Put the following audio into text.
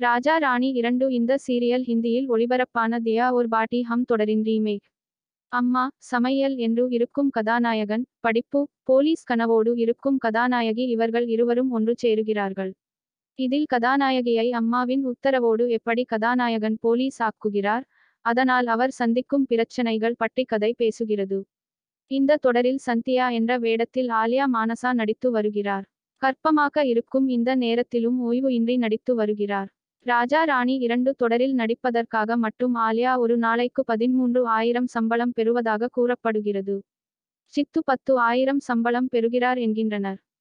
ராஜா ராணி இரண்டு இந்த சீரியல் ஹிந்தியில் ஒளிபரப்பான தியா ஒரு பாட்டி ஹம் தொடரின் ரீமேக் அம்மா சமையல் என்று இருக்கும் கதாநாயகன் படிப்பு போலீஸ் கனவோடு இருக்கும் கதாநாயகி இவர்கள் இருவரும் ஒன்று சேருகிறார்கள் இதில் கதாநாயகியை அம்மாவின் உத்தரவோடு எப்படி கதாநாயகன் போலீஸ் ஆக்குகிறார் அதனால் அவர் சந்திக்கும் பிரச்சனைகள் பற்றி கதை பேசுகிறது இந்த தொடரில் சந்தியா என்ற வேடத்தில் ஆலியா மானசா நடித்து வருகிறார் கற்பமாக இருக்கும் இந்த நேரத்திலும் ஓய்வு இன்றி நடித்து வருகிறார் ராஜா ராணி இரண்டு தொடரில் நடிப்பதற்காக மட்டும் ஆலியா ஒரு நாளைக்கு பதிமூன்று ஆயிரம் சம்பளம் பெறுவதாக கூறப்படுகிறது சித்து பத்து ஆயிரம் சம்பளம் பெறுகிறார் என்கின்றனர்